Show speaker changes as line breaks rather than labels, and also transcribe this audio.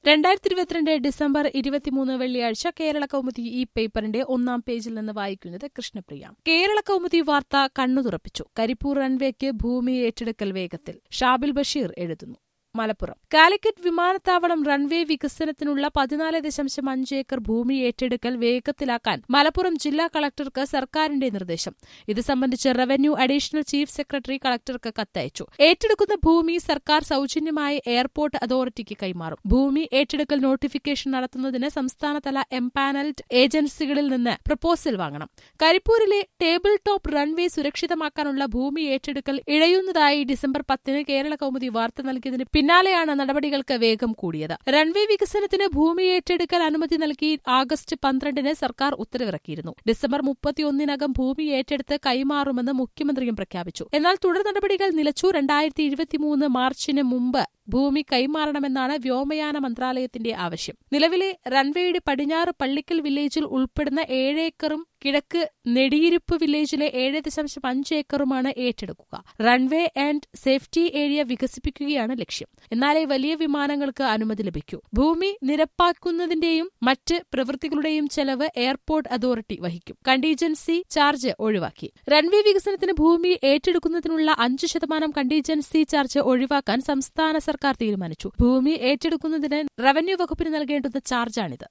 രണ്ടായിരത്തി ഇരുപത്തിരണ്ട് ഡിസംബർ ഇരുപത്തിമൂന്ന് വെള്ളിയാഴ്ച കേരള കൗമുദി ഈ പേപ്പറിന്റെ ഒന്നാം പേജിൽ നിന്ന് വായിക്കുന്നത് കൃഷ്ണപ്രിയ കേരള കൗമുദി വാർത്ത കണ്ണു തുറപ്പിച്ചു കരിപ്പൂർ റൺവേക്ക് ഭൂമി ഏറ്റെടുക്കൽ വേഗത്തിൽ ഷാബിൽ ബഷീർ എഴുതുന്നു മലപ്പുറം കാലിക്കറ്റ് വിമാനത്താവളം റൺവേ വികസനത്തിനുള്ള പതിനാല് ദശാംശം അഞ്ച് ഏക്കർ ഭൂമി ഏറ്റെടുക്കൽ വേഗത്തിലാക്കാൻ മലപ്പുറം ജില്ലാ കളക്ടർക്ക് സർക്കാരിന്റെ നിർദ്ദേശം ഇത് സംബന്ധിച്ച് റവന്യൂ അഡീഷണൽ ചീഫ് സെക്രട്ടറി കളക്ടർക്ക് കത്തയച്ചു ഏറ്റെടുക്കുന്ന ഭൂമി സർക്കാർ സൌജന്യമായി എയർപോർട്ട് അതോറിറ്റിക്ക് കൈമാറും ഭൂമി ഏറ്റെടുക്കൽ നോട്ടിഫിക്കേഷൻ നടത്തുന്നതിന് സംസ്ഥാനതല എംപാനൽഡ് ഏജൻസികളിൽ നിന്ന് പ്രപ്പോസൽ വാങ്ങണം കരിപ്പൂരിലെ ടേബിൾ ടോപ്പ് റൺവേ സുരക്ഷിതമാക്കാനുള്ള ഭൂമി ഏറ്റെടുക്കൽ ഇഴയുന്നതായി ഡിസംബർ പത്തിന് കേരള കൗമുദി വാർത്ത നൽകിയതിന് പിന്നാലെയാണ് നടപടികൾക്ക് വേഗം കൂടിയത് റൺവേ വികസനത്തിന് ഭൂമി ഏറ്റെടുക്കൽ അനുമതി നൽകി ആഗസ്റ്റ് പന്ത്രണ്ടിന് സർക്കാർ ഉത്തരവിറക്കിയിരുന്നു ഡിസംബർ മുപ്പത്തിയൊന്നിനകം ഭൂമി ഏറ്റെടുത്ത് കൈമാറുമെന്ന് മുഖ്യമന്ത്രിയും പ്രഖ്യാപിച്ചു എന്നാൽ തുടർ നടപടികൾ നിലച്ചു രണ്ടായിരത്തി ഇരുപത്തിമൂന്ന് മാർച്ചിന് മുമ്പ് ഭൂമി കൈമാറണമെന്നാണ് വ്യോമയാന മന്ത്രാലയത്തിന്റെ ആവശ്യം നിലവിലെ റൺവേയുടെ പടിഞ്ഞാറ് പള്ളിക്കൽ വില്ലേജിൽ ഉൾപ്പെടുന്ന ഏഴ് ഏക്കറും കിഴക്ക് നെടിയിരുപ്പ് വില്ലേജിലെ ഏഴ് ദശാംശം അഞ്ച് ഏക്കറുമാണ് ഏറ്റെടുക്കുക റൺവേ ആൻഡ് സേഫ്റ്റി ഏരിയ വികസിപ്പിക്കുകയാണ് ലക്ഷ്യം എന്നാലേ വലിയ വിമാനങ്ങൾക്ക് അനുമതി ലഭിക്കൂ ഭൂമി നിരപ്പാക്കുന്നതിന്റെയും മറ്റ് പ്രവൃത്തികളുടെയും ചെലവ് എയർപോർട്ട് അതോറിറ്റി വഹിക്കും കണ്ടീജൻസി ചാർജ് ഒഴിവാക്കി റൺവേ വികസനത്തിന് ഭൂമി ഏറ്റെടുക്കുന്നതിനുള്ള അഞ്ച് ശതമാനം കണ്ടീജൻസി ചാർജ് ഒഴിവാക്കാൻ സംസ്ഥാന സർക്കാർ തീരുമാനിച്ചു ഭൂമി ഏറ്റെടുക്കുന്നതിന് റവന്യൂ വകുപ്പിന് നൽകേണ്ടുന്ന ചാർജാണിത്